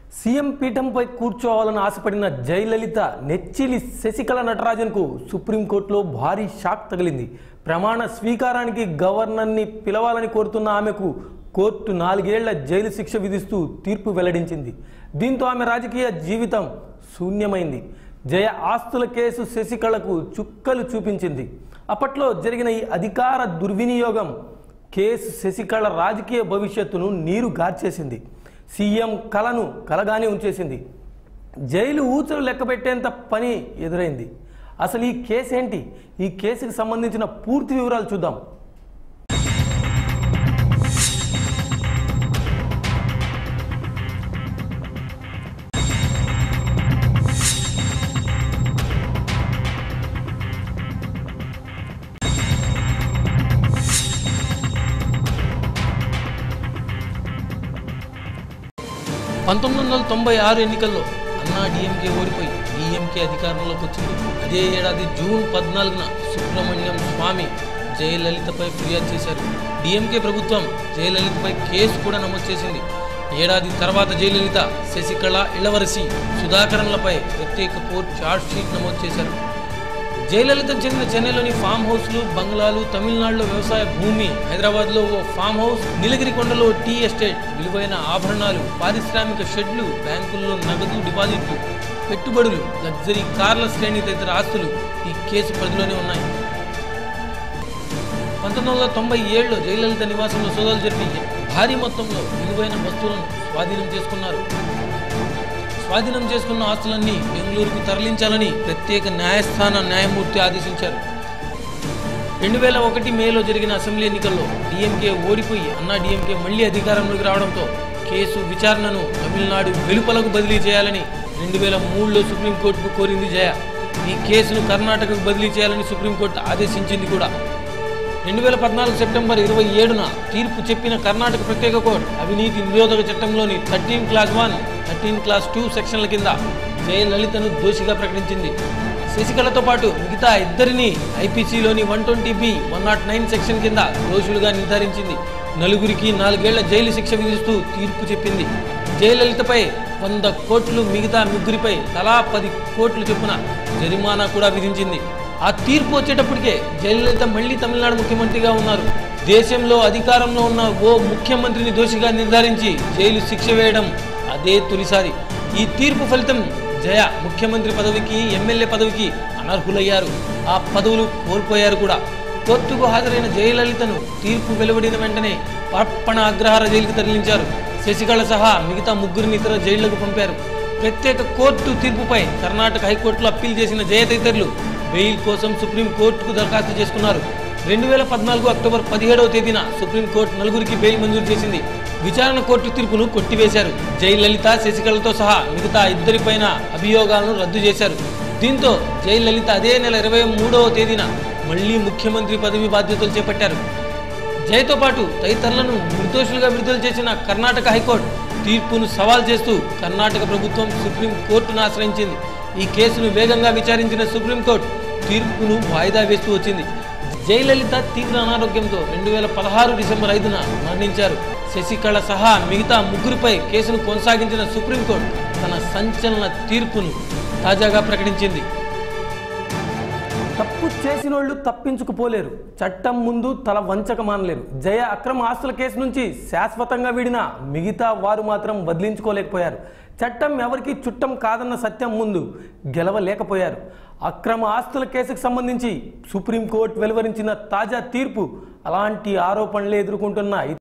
CM పీఠంపై కూర్చోవాలని ఆశపడిన జయలలిత నెచ్చిలి శశికళ నటరాజన్కు సుప్రీంకోర్టులో భారీ షాక్ తగిలింది ప్రమాణ స్వీకారానికి గవర్నర్ని పిలవాలని కోరుతున్న ఆమెకు కోర్టు నాలుగేళ్ల జైలు శిక్ష విధిస్తూ తీర్పు వెల్లడించింది దీంతో ఆమె రాజకీయ జీవితం శూన్యమైంది జయ ఆస్తుల కేసు శశికళకు చుక్కలు చూపించింది అప్పట్లో జరిగిన ఈ అధికార దుర్వినియోగం కేసు శశికళ రాజకీయ భవిష్యత్తును నీరు గార్చేసింది సీఎం కలను కలగానే ఉంచేసింది జైలు ఊచలు లెక్కపెట్టేంత పని ఎదురైంది అసలు ఈ కేసు ఏంటి ఈ కేసుకి సంబంధించిన పూర్తి వివరాలు చూద్దాం పంతొమ్మిది వందల తొంభై ఆరు ఎన్నికల్లో అన్నా డిఎంకే ఓడిపోయి డిఎంకే అధికారంలోకి వచ్చింది అదే ఏడాది జూన్ పద్నాలుగున సుబ్రహ్మణ్యం స్వామి జయలలితపై ఫిర్యాదు చేశారు డిఎంకే ప్రభుత్వం జయలలితపై కేసు కూడా నమోదు చేసింది ఏడాది తర్వాత జయలలిత శశికళ ఇళవరసి సుధాకరన్లపై ప్రత్యేక కోర్టు ఛార్జ్ షీట్ నమోదు చేశారు జయలలితకు చెందిన చెన్నైలోని ఫామ్ హౌస్లు బంగ్లాలు తమిళనాడులో వ్యవసాయ భూమి హైదరాబాద్లో ఓ ఫామ్ హౌస్ నీలగిరి కొండలో టీ ఎస్టేట్ విలువైన ఆభరణాలు పారిశ్రామిక షెడ్లు బ్యాంకుల్లో నగదు డిపాజిట్లు పెట్టుబడులు లగ్జరీ కార్ల శ్రేణి తదితర ఆస్తులు ఈ కేసు పరిధిలోనే ఉన్నాయి పంతొమ్మిది వందల తొంభై ఏడులో జయలలిత నివాసంలో సోదాలు జరిపి భారీ మొత్తంలో విలువైన వస్తువులను స్వాధీనం చేసుకున్నారు స్వాధీనం చేసుకున్న ఆస్తులన్నీ బెంగళూరుకు తరలించాలని ప్రత్యేక న్యాయస్థాన న్యాయమూర్తి ఆదేశించారు రెండు వేల ఒకటి మేలో జరిగిన అసెంబ్లీ ఎన్నికల్లో డిఎంకే ఓడిపోయి అన్నా డిఎంకే మళ్లీ అధికారంలోకి రావడంతో కేసు విచారణను తమిళనాడు వెలుపలకు బదిలీ చేయాలని రెండు వేల మూడులో సుప్రీంకోర్టుకు కోరింది జయ ఈ కేసును కర్ణాటకకు బదిలీ చేయాలని సుప్రీంకోర్టు ఆదేశించింది కూడా రెండు వేల పద్నాలుగు సెప్టెంబర్ ఇరవై ఏడున తీర్పు చెప్పిన కర్ణాటక ప్రత్యేక కోర్టు అవినీతి నిరోధక చట్టంలోని thirteen clause one thirteen clause two సెక్షన్ల కింద జయలలితను దోషిగా ప్రకటించింది శశికళతో పాటు మిగతా ఇద్దరిని ఐపీసీలోని one twenty B one not nine section కింద దోషులుగా నిర్ధారించింది నలుగురికి నాలుగేళ్ల జైలు శిక్ష విధిస్తూ తీర్పు చెప్పింది జయలలితపై వంద కోట్లు మిగతా ముగ్గురిపై తలా పది కోట్లు చొప్పున జరిమానా కూడా విధించింది ఆ తీర్పు వచ్చేటప్పటికే జయలలిత మళ్లీ తమిళనాడు ముఖ్యమంత్రిగా ఉన్నారు దేశంలో అధికారంలో ఉన్న ఓ ముఖ్యమంత్రిని దోషిగా నిర్ధారించి జైలు శిక్ష వేయడం అదే తొలిసారి ఈ తీర్పు ఫలితం జయ ముఖ్యమంత్రి పదవికి ఎమ్మెల్యే పదవికి అనర్హులయ్యారు ఆ పదవులు కోల్పోయారు కూడా కోర్టుకు హాజరైన జయలలితను తీర్పు వెలువడిన వెంటనే పప్పణ అగ్రహార జైలుకు తరలించారు శశికళ సహా మిగతా ముగ్గురిని ఇతర జైళ్లకు పంపారు ప్రత్యేక కోర్టు తీర్పుపై కర్ణాటక హైకోర్టులో అప్పీల్ చేసిన జయ తదితరులు బెయిల్ కోసం సుప్రీం కోర్టుకు దరఖాస్తు చేసుకున్నారు రెండు వేల పద్నాలుగు అక్టోబర్ పదిహేడవ తేదీన సుప్రీంకోర్టు నలుగురికి బెయిల్ మంజూరు చేసింది విచారణ కోర్టు తీర్పును కొట్టివేశారు జయలలిత శశికళతో సహా మిగతా ఇద్దరిపైన అభియోగాలను రద్దు చేశారు దీంతో జయలలిత అదే నెల ఇరవై మూడవ తేదీన మళ్లీ ముఖ్యమంత్రి పదవి బాధ్యతలు చేపట్టారు జయతో పాటు తదితరులను నిర్దోషులుగా విడుదల చేసిన కర్ణాటక హైకోర్టు తీర్పును సవాల్ చేస్తూ కర్ణాటక ప్రభుత్వం సుప్రీం కోర్టును ఆశ్రయించింది ఈ కేసును వేగంగా విచారించిన సుప్రీంకోర్టు తీర్పును వాయిదా వేస్తూ వచ్చింది జయలలిత తీవ్ర అనారోగ్యంతో రెండు వేల పదహారు డిసెంబర్ ఐదున మరణించారు శశికళ సహా మిగతా ముగ్గురిపై కేసును కొనసాగించిన సుప్రీంకోర్టు తన సంచలన తీర్పును తాజాగా ప్రకటించింది తప్పు చేసినోళ్లు తప్పించుకుపోలేరు చట్టం ముందు తల వంచక మానలేరు జయ అక్రమ ఆస్తుల కేసు నుంచి శాశ్వతంగా వీడిన మిగతా వారు మాత్రం వదిలించుకోలేకపోయారు చట్టం ఎవరికి చుట్టం కాదన్న సత్యం ముందు గెలవలేకపోయారు అక్రమ ఆస్తుల కేసుకు సంబంధించి సుప్రీంకోర్టు వెలువరించిన తాజా తీర్పు అలాంటి ఆరోపణలే ఎదుర్కొంటున్న